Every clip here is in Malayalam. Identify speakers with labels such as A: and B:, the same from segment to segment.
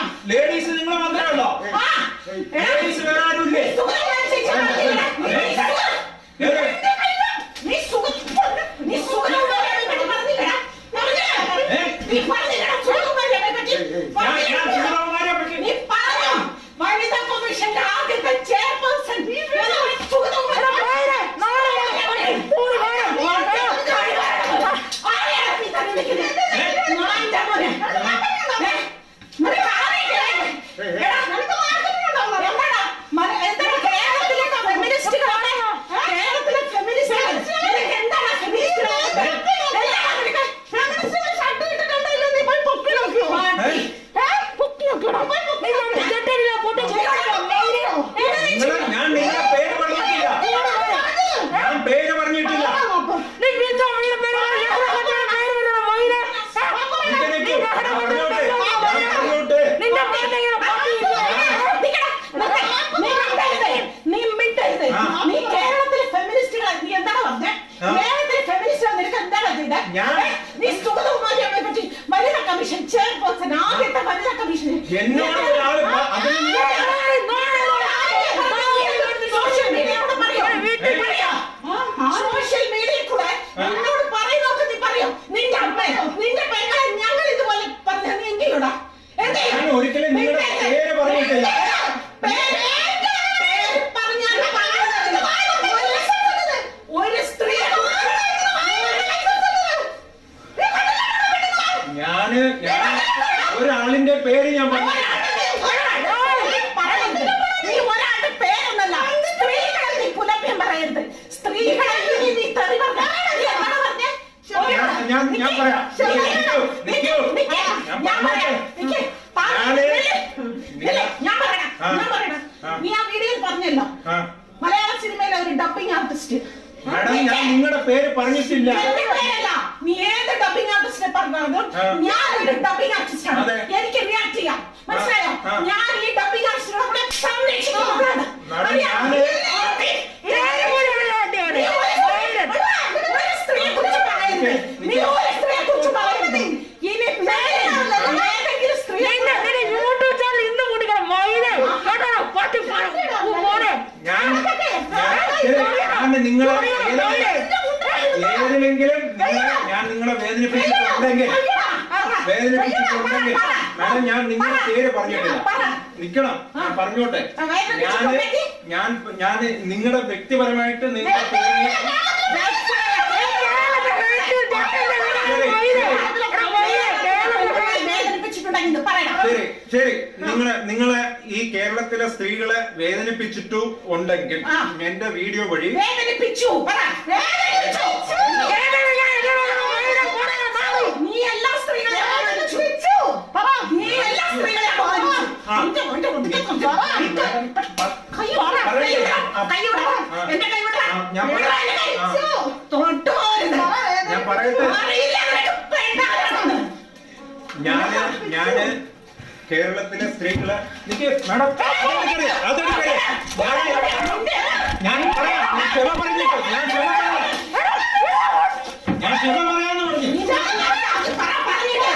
A: ലേഡീസ് നിങ്ങൾ മാത്രമേ ഉള്ളോ
B: ആ, എടാ,
A: ലേഡീസ് വേറെ ആരുമില്ലേ
B: സുഖം കാണിച്ച് പറഞ്ഞില്ലടാ. നീ സുഖം.
A: ഏത്?
B: നീ സുഖം നീ സുഖം പറഞ്ഞില്ലടാ
A: ഏ?
B: നീ പറഞ്ഞില്ലടാ സുഖം പറ്റി
A: ഞാൻ ഞാൻ സുഗതകുമാരിയെ പറ്റി
B: നീ പറഞ്ഞു വനിതാ കമ്മീഷന്റെ ആദ്യത്തെ ചെയർപേഴ്സൺ
A: നിങ്ങൾ ഞാൻ നിങ്ങളുടെ പേര് പറഞ്ഞിട്ടില്ല ഞാൻ പേര് പറഞ്ഞിട്ടില്ല എനിക്ക് പറഞ്ഞോട്ടെ പറഞ്ഞോട്ടെ
B: നീ മിണ്ടരുത്
A: ആ.
B: നീ കേരളത്തിലെ ഫെമിനിസ്റ്റുകൾ നീ എന്താണ് പറഞ്ഞത്
A: ആ.
B: കേരളത്തിലെ ഫെമിനിസ്റ്റുകൾ നിനക്ക് എന്താണ് ചെയ്തത്
A: ഞാൻ-
B: ഏ? നീ സുഗതകുമാരിയെ പറ്റി വനിതാ കമ്മീഷൻ ചെയർപേഴ്സൺ ആദ്യത്തെ വനിതാ കമ്മീഷൻ
A: എന്നോട് ഒരാള് പ- അത്
B: സോഷ്യൽ മീഡിയയിലൂടെ പറയോ സോഷ്യൽ മീഡിയയിൽ കൂടെ എന്നോട് പറയുന്നൊക്കെ നീ പറയോ നിന്റെ അമ്മ നിന്റെ പെങ്ങളെ ഞങ്ങൾ ഇതുപോലെ പറഞ്ഞ നീ എന്ത് ചെയ്യൂടാ എന്ത് ചെയ്യും?
A: ഞാൻ ഒരിക്കലും നിങ്ങളുടെ പേര് പറഞ്ഞിട്ടില്ല
B: പേര് പറഞ്ഞാൽ ഒരു സ്ത്രീ
A: ഞാന് ഞാൻ ഒരാളിന്റെ പേര് ഞാൻ പറഞ്ഞു
B: നീ ഒരാളുടെ പേരൊന്നല്ല സ്ത്രീകളെ നീ പുലഭ്യം പറയരുത് സ്ത്രീകളെ ഇനി നീ തെറി പറഞ്ഞാ നീ എന്താണ് പറഞ്ഞേ?
A: ഞാൻ ഞാൻ ഞാൻ പറയാം
B: ശരി.
A: നിക്കൂ നിക്കൂ
B: നിക്ക്.
A: ഞാൻ
B: ഞാൻ പറയാം.
A: പറഞ്ഞോട്ടെ.
B: നിക്ക്. പറ.
A: ഞാന്
B: നില്ല്. നില്ല്. ഞാൻ പറയണം.
A: ആ.
B: ഞാൻ പറയണം.
A: ആ.
B: നീ ആ വീഡിയോയിൽ പറഞ്ഞല്ലോ
A: ആ
B: മലയാള സിനിമയിലെ ഒരു ഡബിംഗ് ആർട്ടിസ്റ്റ്
A: മാഡം ഞാൻ നിങ്ങളുടെ പേര് പറഞ്ഞിട്ടില്ല
B: എന്റെ പേരല്ല. നീ ഏത് ഡബിംഗ് ആർട്ടിസ്റ്റിനെ പറഞ്ഞാലും
A: ആ.
B: ഞാൻ ഒരു ഡബിംഗ് ആർട്ടിസ്റ്റ് ആണ്
A: അതെ.
B: എനിക്ക് റിയാക്ട് ചെയ്യാം മനസ്സിലായോ
A: ആ.
B: ഞാൻ ഈ ഡബിംഗ് ആർട്ടിസ്റ്റിനെ കൂടെ സംരക്ഷിക്കുന്നവളാണ്
A: മാഡം,
B: അറിയാം?
A: ഞാന്
B: നീ ഒരു- ഒരു സ്ത്രീയെ കുറിച്ച് പറയരുത്. നീ ഒരു സ്ത്രീയെ കുറിച്ച് പറയരുത്. ഇനി മേലെ ഏതെങ്കിലും സ്ത്രീയെ
A: ഞാൻ ഞാൻ ശരി, ഞാൻ നിങ്ങളെ ഏതെങ്കിലും ഏതിലെങ്കിലും നിങ്ങളെ ഞാൻ നിങ്ങളെ വേദനിപ്പിച്ചിട്ടുണ്ടെങ്കിൽ വേദനിപ്പിച്ചിട്ടുണ്ടെങ്കിൽ മാഡം ഞാൻ നിങ്ങളുടെ പേര് പറഞ്ഞിട്ടില്ല നിക്കണം ഞാൻ പറഞ്ഞോട്ടെ ഞാന് ഞാൻ ഞാൻ നിങ്ങളുടെ വ്യക്തിപരമായിട്ട് നിങ്ങളുടെ പേര്
B: വേദനിപ്പിച്ചിട്ടുണ്ടെങ്കിൽ ഇത് പറയണം
A: ശരി ശരി നിങ്ങളെ നിങ്ങളെ ഈ കേരളത്തിലെ സ്ത്രീകളെ വേദനിപ്പിച്ചിട്ടു ഉണ്ടെങ്കിൽ
B: ആ.
A: എന്റെ വീഡിയോ വഴി
B: വേദനിപ്പിച്ചു പറ വേദനിപ്പിച്ചു നീ എല്ലാ സ്ത്രീകളെയും വേദനിപ്പിച്ചു നീ എല്ലാ സ്ത്രീകളെയും വേദനിപ്പിച്ചു
A: ആ.
B: നിന്റെ മോന്റെ മുന്നിൽ കൊണ്ടുവാ. കൈ വിട, കൈ വിട, കൈ വിട.
A: ആ.
B: എന്റെ കൈ വിട.
A: ആ, ഞാൻ
B: വിട,
A: പറയാം.
B: എന്റെ കൈ.
A: ആ.
B: തൊട്ട് പോകരുത്.
A: ഞാൻ പറയട്ടെ.
B: അറിയില്ല നിനക്ക് പെണ്ണാരാണെന്ന്.
A: ഞാന് ഞാന് കേരളത്തിലെ സ്ത്രീകളെ എനിക്ക് മാഡം അതെനിക്കറിയാം, അതെനിക്കറിയാം. ഞാന് ഞാൻ പറയാം ഞാൻ ക്ഷമ പറഞ്ഞിട്ട് ഞാൻ ക്ഷമ പറയാം ഞാൻ ക്ഷമ പറയാന്ന് പറഞ്ഞു
B: നീ ഞാൻ അത് പറ, പറഞ്ഞിട്ട്.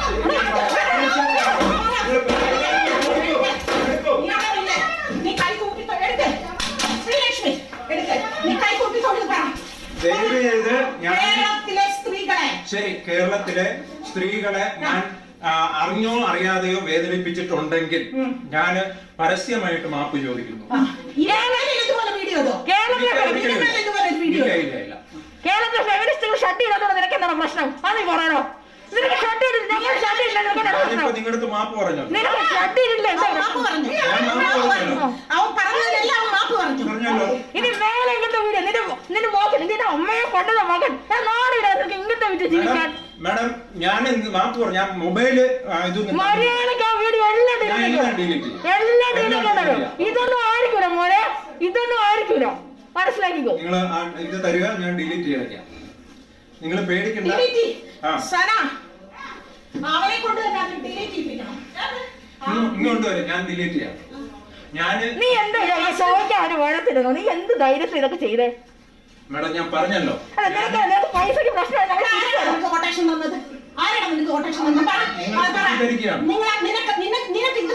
B: നീ അവിടെ നില്ല്. നീ കൈ കൂപ്പി തൊ- എടുക്ക്. ശ്രീലക്ഷ്മി, എടുക്ക്. നീ കൈ കൂപ്പി തൊഴുത് പറ.
A: ദയവ് ചെയ്ത് ഞാൻ
B: കേരളത്തിലെ സ്ത്രീകളെ
A: ശരി കേരളത്തിലെ സ്ത്രീകളെ ഞാൻ ആ, അറിഞ്ഞോ അറിയാതെയോ വേദനിപ്പിച്ചിട്ടുണ്ടെങ്കിൽ ഞാൻ പരസ്യമായിട്ട് മാപ്പ് ചോദിക്കുന്നു
B: ആ, ഇതേപോലെ ഇതുപോലെ വീഡിയോ ഇതോ?
A: ഒരിക്കലും
B: ഇതേപോലെ ഇതുപോലെ ഒരു വീഡിയോ
A: ഇല്ല
B: ഇതോ?
A: ഇല്ല ഇല്ല
C: കേരളത്തിലെ ഫെമിനിസ്റ്റുകൾ ഷർട്ട് ഇടാത്തോണ്ട് നിനക്ക് എന്താണ് പ്രശ്നം അത് നീ പറയണോ നിനക്ക് ഷർട്ട് ഇടില്ല ഞങ്ങൾ ഷർട്ട് ഇല്ല നിനക്ക് എന്താണ്
A: ഞാനിപ്പോ
C: പ്രശ്നം
A: നിങ്ങളുടെ അടുത്ത് മാപ്പ് പറഞ്ഞു
C: നിനക്ക് ഷർട്ട് ഇടില്ല എന്താ
B: അവൻ മാപ്പ്
C: പ്രശ്നം
B: പറഞ്ഞു.
A: ഞാൻ മാപ്പ്
B: മാപ്പ്
A: പറഞ്ഞു.
B: പറഞ്ഞു. അവൻ പറഞ്ഞതെല്ലാം അവൻ മാപ്പ് പറഞ്ഞു
A: പറഞ്ഞല്ലോ
C: ഇനി മേലെ ഇങ്ങനത്തെ വീഡിയോ നിന്റെ നിന്റെ മോക്കൻ നിന്റെ അമ്മയെ കൊണ്ടത മകൻ ഞാൻ നാടില്ല നിനക്ക് ഇങ്ങനത്തെ വിറ്റ് ജീവിക്കാൻ
A: മാഡം ഞാൻ ഇന്ന് മാപ്പ് പറഞ്ഞു ഞാൻ മൊബൈല് ആ, ഇത്
C: മര്യാദക്ക് ആ വീഡിയോ എല്ലാം
A: ഞാൻ
C: delete
A: എല്ലാം
C: ചെയ്യണം.
A: delete ചെയ്യും.
C: എല്ലാം delete
A: എല്ലാം
C: ചെയ്യണം.
A: delete ചെയ്യാം.
C: ഇതൊന്നും ആയിരിക്കൂല മോനെ ഇതൊന്നും ആയിരിക്കൂല മനസ്സിലാക്കിക്കോ
A: നിങ്ങൾ ഇത് തരിക ഞാൻ ഡിലീറ്റ് ചെയ്തേക്കാം നിങ്ങൾ പേടിക്കണ്ട
B: ഡിലീറ്റ്
A: ആ
B: സന അവനെ കൊണ്ട് തന്നെ അത് ഡിലീറ്റ് ചെയ്യിപ്പിക്കണം
A: ഇങ്ങ് ഇങ്ങോട്ട് വരും ഞാൻ ഡിലീറ്റ് ചെയ്യാം ഞാന്
C: നീ എന്താ ഈ ചോദിക്കാൻ അവന് വഴത്തിരുന്നു നീ എന്ത് ധൈര്യത്തിൽ ഇതൊക്കെ ചെയ്തേ
A: മാഡം ഞാൻ പറഞ്ഞല്ലോ
C: അല്ല നിനക്ക് നിനക്ക് പൈസക്ക് പ്രശ്നമില്ല ഞങ്ങൾ തിരിച്ചു
B: ആരാണ്
C: തരാം.
B: നിനക്ക് കൊട്ടേഷൻ തന്നത് ആരാണ് നിനക്ക് കൊട്ടേഷൻ തന്നത് പറ.
A: നിങ്ങൾ
B: അത് പറ.
A: തെറ്റിദ്ധരിക്കുകയാണ്.
B: നിങ്ങൾ- നിനക്ക് നിനക്ക് നിനക്ക് ഇത്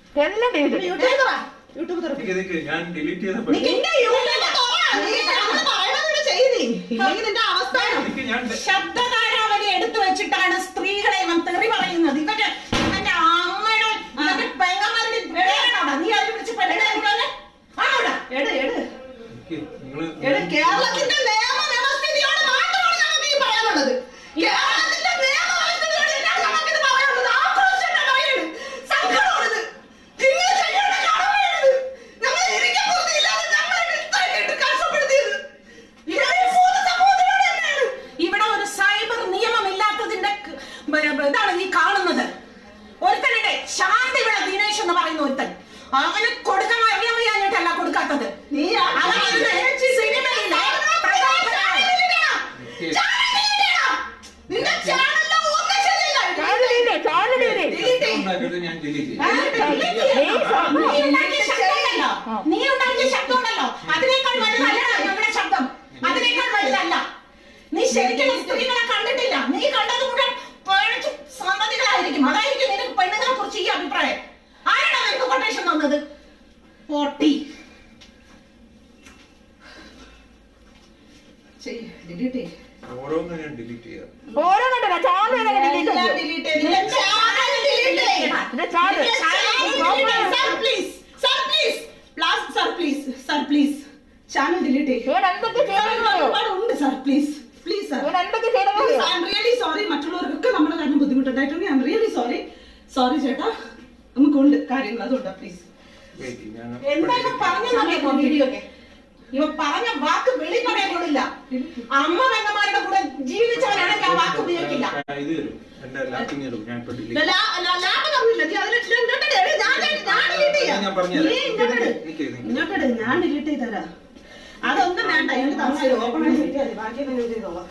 C: എല്ലാം ചെയ്തു
B: യൂട്യൂബ് തുറ. യൂട്യൂബ് തുറ.
A: നിക്ക് നിക്ക് ഞാൻ ഡിലീറ്റ് ചെയ്ത
B: നീ നിന്റെ യൂട്യൂബ് തുറ. നീ നമ്മള് പറയണത് കൂടെ ചെയ്യ് നീ. ഇല്ലെങ്കിൽ നിന്റെ അവസ്ഥ
A: എനിക്ക് ഞാൻ
B: ശബ്ദധാരാവലി എടുത്തു വെച്ചിട്ടാണ് സ്ത്രീകളെ ഇവൻ തെറി പറയുന്നത് ഇവന്റെ ഇവന്റെ അമ്മയുടെ ഇവന്റെ പെങ്ങന്മാരുടെ പേരാണോടാ നീ അതിൽ വിളിച്ച് പെണ്ണാണോടാ ആണോടാ എട് എട്
A: നിക്ക് നിങ്ങള്
B: എട് കേരളത്തിന്റെ നിയമ വ്യവസ്ഥിതിയോട് മാത്രമാണ് ഞങ്ങൾക്ക് ഈ പറയാനുള്ളത് കേരളത്തിന്റെ നിയമ വ്യവസ്ഥിതിയോട് തന്നെയാണ് ഞങ്ങൾക്ക് ഇത് പറയാനുള്ളത് ആക്രോശം പറയുന്നത് സങ്കടമാണിത് നിങ്ങൾ ചെയ്യേണ്ട കടമയാണിത് ഞങ്ങൾ ഇരിക്കപ്പുറത്തില്ലാതെ ഞങ്ങളെ ഇത്രയായിട്ട് കഷ്ടപ്പെടുത്തിയത് ഇവരെ ഭൂത സമൂഹത്തിനോട് തന്നെയാണ് ഇവിടെ ഒരു സൈബർ നിയമമില്ലാത്തതിന്റെ ക- ബ- ബ- ഇതാണ് ഈ കാണുന്നത് ഒരുത്തനുടെ ശാന്തി വിള ദിനേശ് എന്ന് പറയുന്ന ഒരുത്തൻ അവന് കൊടുക്കാൻ അറിയാമയ്യാഞ്ഞിട്ടല്ല കൊടുക്കാത്തത് അവനതിന് സിനിമയിലെ പ്രഗത്ഭനായ- നിന്റെ ചാനലിലെ ഒന്നും ശരിയല്ല.
C: ചാനലില്ലേ ചാനലില്ലേ
A: ഉണ്ടാക്കിയത് ഞാൻ ഡിലീറ്റ്
B: ആ,
A: ചെയ്യും
B: നീ ഉണ്ടാക്കിയ ശബ്ദമുണ്ടല്ലോ. നീ ഉണ്ടാക്കിയ ശബ്ദമുണ്ടല്ലോ അതിനേക്കാൾ വലുതല്ലടാ ഞങ്ങളുടെ ശബ്ദം അതിനേക്കാൾ വലുതല്ല നീ ശരിക്കും സ്ത്രീകളെ കണ്ടിട്ടില്ല നീ കണ്ടത് മുഴുവൻ പഴച്ചു സന്തതികളായിരിക്കും അതായിരിക്കും നിനക്ക് പെണ്ണുങ്ങളെ കുറിച്ച് ഈ അഭിപ്രായം ആരാണ് നിനക്ക് കൊട്ടേഷൻ തന്നത് പൊട്ടി ഡിലീറ്റ് ചെയ്യ്
A: ഓരോന്നും ഞാൻ ഡിലീറ്റ് ചെയ്യാം
C: ഓരോ കണ്ടല്ല ചാനൽ ഡിലീറ്റ്
B: എല്ലാം
C: ചെയ്തു
B: delete ചെയ്ത് നിന്റെ channel delete ചെയ്യ്.
C: എന്റെ ചാനൽ
B: നിന്റെ channel delete ചെയ്യ്. Sir, please. Sir, please. Plus, sir, please. Sir, please. Channel delete ചെയ്യ്.
C: ഇവൻ എന്തൊക്കെ
B: Sir,
C: ചെയ്യണമെന്നറിയോ
B: ഒരുപാടുണ്ട്, sir. Please. Please, sir.
C: ഇവൻ എന്തൊക്കെ
B: Please,
C: ചെയ്യണമെന്നറിയോ
B: I am really sorry. മറ്റുള്ളവർക്കൊക്കെ നമ്മുടെ കാരണം ബുദ്ധിമുട്ടുണ്ടായിട്ടുണ്ട് I am really sorry sorry ചേട്ടാ നമുക്കുണ്ട് കാര്യങ്ങൾ അതുകൊണ്ടാ പ്ലീസ്
A: വെയിറ്റ് ഞാൻ
B: എന്തൊക്കെ പറഞ്ഞെന്നറിയാമോ വീഡിയോക്ക് ഇവ പറഞ്ഞ വാക്ക് വെളി പറയാൻ കൊള്ളില്ല അമ്മ പെങ്ങന്മാരുടെ കൂടെ ജീവിച്ചവനാണെങ്കിൽ ആ വാക്ക് ഉപയോഗിക്കില്ല
A: ഇത് തരും എന്റെ ലാപ്പിംഗ് തരും ഞാൻ ഇപ്പൊ ഡിലീറ്റ്
B: ലാ- ലാ- ലാഭം തന്നില്ല. നീ അതില് ഇങ്ങോട്ട് ഇട്. എടി, ഞാൻ ഞാൻ- ഞാൻ delete ചെയ്യാം.
A: ഞാൻ പറഞ്ഞുതരാം.
B: നീ ഇങ്ങോട്ട് ഇട്.
A: നിക്ക്, നിക്ക്.
B: ഇങ്ങോട്ട് ഇട്. ഞാൻ delete ചെയ്ത് തരാം. അതൊന്നും വേണ്ട എനിക്ക് തന്നാലും ഓപ്പൺ ആയി കിട്ടിയാൽ മതി. ബാക്കിയൊക്കെ ഞാൻ ചെയ്തോളാം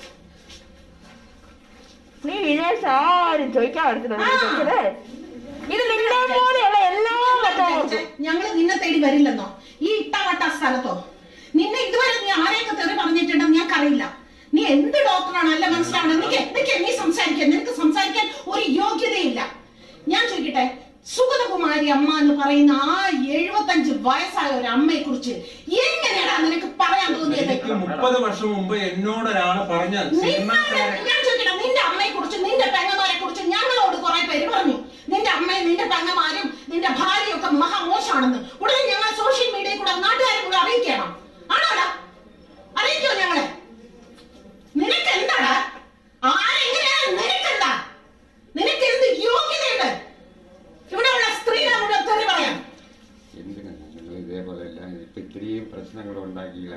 C: നീ വിചാരിച്ച ആരും ചോദിക്കാൻ പറ്റത്തില്ല
B: ആ.
C: ചോദിച്ചത് ഇത് നിന്നെ പോലെയുള്ള എല്ലാ മറ്റവർക്കും
B: ഞങ്ങള് നിന്നെ തേടി വരില്ലെന്നോ ഈ ഇട്ടവട്ട സ്ഥലത്തോ നിന്നെ ഇതുവരെ നീ ആരെയൊക്കെ തെറി പറഞ്ഞിട്ടുണ്ടെന്ന് ഞങ്ങൾക്കറിയില്ല നീ എന്ത് ഡോക്ടറാണ് അല്ല മനസ്സിലാവണം നിനക്ക് എന്തൊക്കെ നീ സംസാരിക്കാൻ നിനക്ക് സംസാരിക്കാൻ ഒരു യോഗ്യതയില്ല ഞാൻ ചോദിക്കട്ടെ സുഗതകുമാരി അമ്മ എന്ന് പറയുന്ന ആ എഴുപത്തഞ്ച് വയസ്സായ ഒരു അമ്മയെ കുറിച്ച് എങ്ങനെയാണ് നിനക്ക് പറയാൻ തോന്നിയത്
A: എനിക്ക് മുപ്പത് വർഷം മുമ്പ് എന്നോട് ഒരാള് പറഞ്ഞ
B: നിന്നോട്
A: സിനിമാക്കാരൻ
B: ഞാൻ ചോദിക്കട്ടെ നിന്റെ അമ്മയെ കുറിച്ച് നിന്റെ പെങ്ങന്മാരെ കുറിച്ച് ഞങ്ങളോട് കുറെ പേര് പറഞ്ഞു നിന്റെ അമ്മയും നിന്റെ പെങ്ങന്മാരും നിന്റെ ഭാര്യയും ഒക്കെ മഹാമോശമാണെന്ന് ഉടനെ ഞങ്ങൾ സോഷ്യൽ മീഡിയയിൽ കൂടെ നാട്ടുകാരെ കൂടെ അറിയിക്കണം ആണോടാ അറിയിക്കോ ഞങ്ങളെ നിനക്ക് എന്താടാ ആരെങ്ങനെയാണ് നിനക്കെന്താ നിനക്ക് എന്ത് യോഗ്യതയുണ്ട് ഇവിടെ ഉള്ള സ്ത്രീകളെ മുഴുവൻ തെറി പറയാം
D: എന്തിനാ നിങ്ങൾ ഇതേപോലെ എല്ലാം ഇപ്പൊ ഇത്രയും പ്രശ്നങ്ങൾ ഉണ്ടാക്കിയില്ല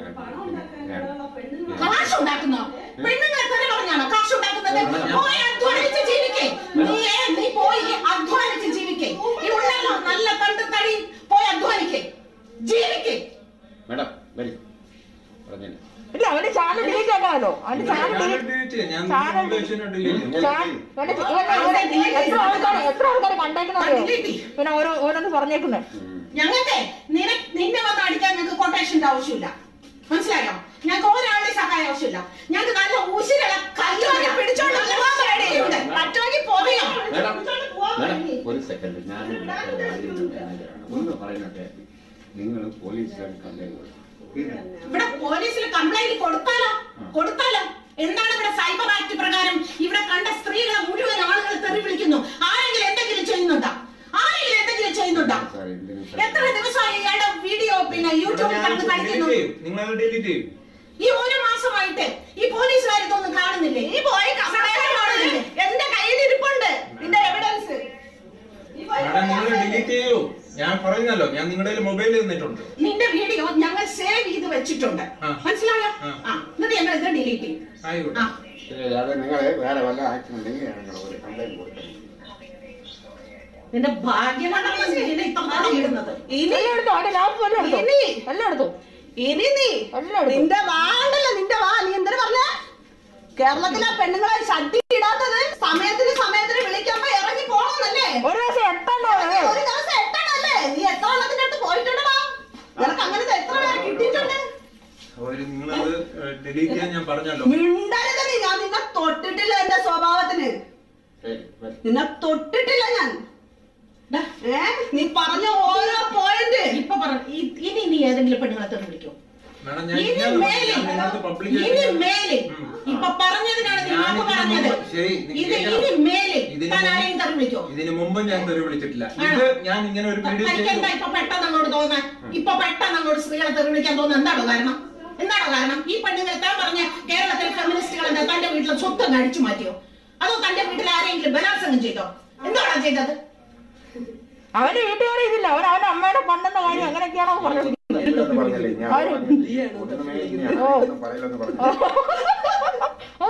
B: കാശ് ഉണ്ടാക്കുന്നോ പെണ്ണുങ്ങളെ തെറി പറഞ്ഞാണോ കാശ് ഉണ്ടാക്കുന്നത് പോയി അധ്വാനിച്ച് ജീവിക്കേ നീ നീ പോയി അധ്വാനിച്ച് ജീവിക്കേ ഈ ഉള്ളല്ലോ നല്ല തണ്ട് തടി പോയി അധ്വാനിക്കേ ജീവിക്കേ
D: മേഡം വരി പറഞ്ഞില്ല
C: ഇല്ല അവന്റെ ചാനൽ ഡിലീറ്റ് ആക്കാമല്ലോ അവന്റെ ചാനൽ
A: ഞാൻ
C: ഡിലീറ്റ്
A: ഡിലീറ്റ് ചെയ്യാം ഞാൻ
C: ചാനൽ
A: മുമ്പ് വെച്ചതിനെ ഡിലീറ്റ് ചെയ്യും
C: ചാനൽ ഇവന്റെ ഇവന്റെ- ഇവന്റെ എത്ര ആൾക്കാർ എത്ര ആൾക്കാർ കണ്ടേക്കുന്നറിയോ
B: ഡിലീറ്റ് ചെയ്യ്.
C: പിന്നെ ഓരോ ഓരോന്ന് പറഞ്ഞേക്കുന്നേ
B: ഞങ്ങൾക്ക് നിന നിന്നെ വന്ന് അടിക്കാൻ ഞങ്ങൾക്ക് കൊട്ടേഷന്റെ ആവശ്യമില്ല മനസ്സിലായോ ഞങ്ങൾക്ക് ഒരാളുടെ സഹായം ആവശ്യമില്ല ഞങ്ങൾക്ക് നല്ല ഉശിരുള്ള കയ്യോടെ പിടിച്ചോണ്ട് പോകാൻ പേടിയുണ്ട് പറ്റുമെങ്കിൽ പോകയോ
D: മേഡം മേഡം ഒരു സെക്കൻഡ് ഞാൻ ഇവിടുത്തെ വാലിന്റെ മാനേജറാണ് ഒന്ന് പറയുന്നട്ടെ നിങ്ങൾ പോലീസുകാർ കംപ്ലൈൻറ്റ് കൊടുക്കും
B: ഇവിടെ പോലീസിൽ കംപ്ലൈന്റ് കൊടുത്താലോ കൊടുത്താലോ എന്താണ് ഇവിടെ സൈബർ ആക്ട് പ്രകാരം ഇവിടെ കണ്ട സ്ത്രീകളെ മുഴുവൻ ആളുകൾ തെറി വിളിക്കുന്നു ആരെങ്കിലും എന്തെങ്കിലും ചെയ്യുന്നുണ്ടോ ആരെങ്കിലും എന്തെങ്കിലും ചെയ്യുന്നുണ്ടോ
D: സാർ എന്തിനും
B: എത്ര ദിവസമായി ഇയാളുടെ വീഡിയോ പിന്നെ യൂട്യൂബിൽ കണ്ട് കളിക്കുന്നു
A: ഡിലീറ്റ് ചെയ്യും നിങ്ങളത് ഡിലീറ്റ് ചെയ്യും
B: ഈ ഒരു മാസമായിട്ട് ഈ പോലീസുകാർ ഇതൊന്നും കാണുന്നില്ലേ ഈ പോയി കാണുന്നില്ലേ എന്റെ കയ്യിൽ ഇരിപ്പുണ്ട് നിന്റെ എവിഡൻസ്
A: മാഡം നിങ്ങൾ ഡിലീറ്റ് ചെയ്യൂ ഞാൻ പറയുന്നല്ലോ ഞാൻ നിങ്ങളുടെ മൊബൈലിൽ നിന്നിട്ടുണ്ട്
B: നിന്റെ വീഡിയോ ഞങ്ങൾ സേവ് ചെയ്ത് വെച്ചിട്ടുണ്ട്
A: ആ.
B: മനസ്സിലായോ
A: ആ.
B: ആ എന്നിട്ട് ഞങ്ങൾ ഇത് ഡിലീറ്റ് ചെയ്യും
A: ആയിക്കോട്ടെ
B: ആ
D: ശരി അത് നിങ്ങൾ വേറെ വല്ല ആക്ഷൻ ഉണ്ടെങ്കിൽ ഞങ്ങൾ ഒരു കംപ്ലൈൻറ്റ് കൊടുക്കണം
B: നിന്റെ ഭാഗ്യം കൊണ്ടാണ് നിന്നെ ഇത്ര നാളെ ഇടുന്നത് ഇനി
C: എല്ലാം എടുത്തോ അവന്റെ ലാപ്പ് എല്ലാം എടുത്തോ
B: ഇനി
C: എല്ലാം എടുത്തോ
B: ഇനി നീ
C: എല്ലാം എടുത്തോ
B: നിന്റെ വാണ്ടല്ല നിന്റെ വാ നീ എന്തിനു പറഞ്ഞ കേരളത്തിലെ പെണ്ണുങ്ങളെ ഷഡ്ഡി ഇടാത്തത് സമയത്തിന് സമയത്തിന് വിളിക്കുമ്പോ ഇറങ്ങി പോണമെന്നല്ലേ
C: ഒരു ദിവസം എത്തണ്ടോ
B: ഒരു ദിവസം എട്ടണല്ലേ നീ എത്ര എണ്ണത്തിന്റെ അടുത്ത് പോയിട്ടുണ്ടോ നിനക്ക് അങ്ങനത്തെ എത്ര പേരെ കിട്ടിയിട്ടുണ്ട്
A: അവര് നിങ്ങളത് ഡിലീറ്റ് ചെയ്യാൻ ഞാൻ പറഞ്ഞല്ലോ
B: മിണ്ടരുത് നീ ഞാൻ നിന്നെ തൊട്ടിട്ടില്ല എന്റെ സ്വഭാവത്തിന്
D: ശരി വരി
B: നിന്നെ തൊട്ടിട്ടില്ല ഞാൻ
C: ഡാ,
B: ഏ നീ പറഞ്ഞ ഓരോ പോയിന്റ്
C: ഇപ്പൊ പറ ഇ- ഇനി നീ ഏതെങ്കിലും പെണ്ണുങ്ങളെ തെറി വിളിക്കോ
A: മാഡം ഞാൻ
C: ഇനി
A: ഇല്ലാതെ
C: മേലിൽ
A: ഞാൻ നിങ്ങളോട് പബ്ലിക്കായിട്ട്
C: ഇനി മേലിൽ
A: ഉം.
C: ഇപ്പൊ പറഞ്ഞതിനാണ് നീ
A: ഞാൻ
C: മാപ്പ്
A: ഇതിന്
C: പറഞ്ഞത്
A: മുമ്പ് ശരി, നീ
C: ഇത്
A: കേൾക്കണം.
C: ഇനി മേലിൽ
A: ഇതിന്
C: താൻ
A: മുമ്പ്
C: ആരെയും തെറി വിളിക്കോ
A: ഇതിന് മുമ്പ് ഞാൻ തെറി വിളിച്ചിട്ടില്ല
C: ആണോ?
A: ഇത് ഞാൻ ഇങ്ങനെ ഒരു വീഡിയോ
C: തനിക്ക്
A: ചെയ്തു
C: എന്താ ഇപ്പൊ പെട്ടെന്ന് അങ്ങോട്ട് തോന്നാൻ ഇപ്പൊ പെട്ടെന്ന് അങ്ങോട്ട് സ്ത്രീകളെ തെറി വിളിക്കാൻ തോന്നുന്നത് എന്താണോ കാരണം എന്താണോ കാരണം ഈ പെണ്ണുങ്ങൾ താൻ പറഞ്ഞ കേരളത്തിലെ ഫെമിനിസ്റ്റുകൾ എന്താ തന്റെ വീട്ടിലെ സ്വത്ത് അങ്ങ് അടിച്ചു മാറ്റിയോ അതോ തന്റെ വീട്ടിൽ ആരെങ്കിലും ബലാത്സംഗം ചെയ്തോ എന്താണോ ചെയ്തത്
E: അവന് വീട്ടുകാരെ ഇതില്ല അവൻ അവന്റെ അമ്മയുടെ പണ്ടെന്ന കാര്യം അങ്ങനെയൊക്കെയാണോ പറഞ്ഞത്
F: പറഞ്ഞില്ലേ ഞാൻ
E: ആര്?
F: ഒന്നുമേ ഞാൻ
E: ഓ.
F: ഒന്നും പറയില്ലെന്ന് പറഞ്ഞു
E: ഓ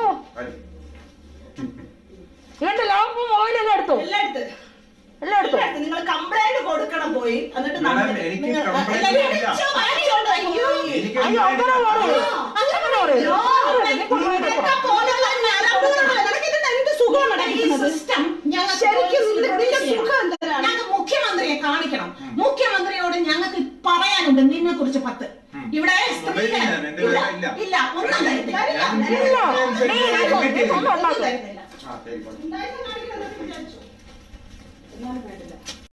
E: ഇവന്റെ ലാഭം മൊബൈലെല്ലാം എടുത്തോ
B: എല്ലാം എടുത്ത്
E: എല്ലാം എടുത്തോ
B: നിങ്ങൾ കംപ്ലൈന്റ് കൊടുക്കണം പോയി എന്നിട്ട്
A: മാഡം,
B: നമ്മൾ-
A: എനിക്ക്
B: നിങ്ങൾ-
A: complaint
B: അല്ല,
A: ഇല്ല.
B: ഇടിച്ചു മാറ്റിക്കൊണ്ട് അയ്യോ.
A: എനിക്ക്
E: അയ്യോ അങ്ങനെ പറയൂ അങ്ങനെ പറയൂ
B: നിനക്ക് പോലെ തന്നെ അലമ്പുകളാണ്. നിനക്കിത് എന്ത് സുഖമാണ്
C: ഈ
B: കിട്ടുന്നത്?
C: സിസ്റ്റം ഞങ്ങൾക്ക്
B: ശരിക്കും
C: പോലീസിൽ
B: ഇതിന്റെ
C: പ്രൊഡ്യൂസ് ചെയ്യണം.
B: സുഖം എന്തരാണ്?
C: ഞങ്ങൾക്ക് മുഖ്യമന്ത്രിയെ കാണിക്കണം മുഖ്യമന്ത്രിയോട് ഞങ്ങൾക്ക് പറയാനുണ്ട് നിന്നെ കുറിച്ച് പത്ത് ഇവിടെ സ്ത്രീകൾ
A: മൊബൈലില്ല, എന്റെ
C: ഇല്ല
A: കയ്യിൽ ഇല്ല.
C: ഇല്ല ഒന്നും തരുന്നില്ല
A: ഞാൻ
E: ഇല്ല നീ
A: ഞാൻ
E: നീ സ്വന്തം
C: ഒന്നും
E: ഉണ്ടാക്കും
C: തരുന്നില്ല
F: ആ ശരി പറഞ്ഞു
B: ഉണ്ടായിട്ട് കാണിക്കണം എന്ന് വിചാരിച്ചു. എന്നാലും വേണ്ടില്ല.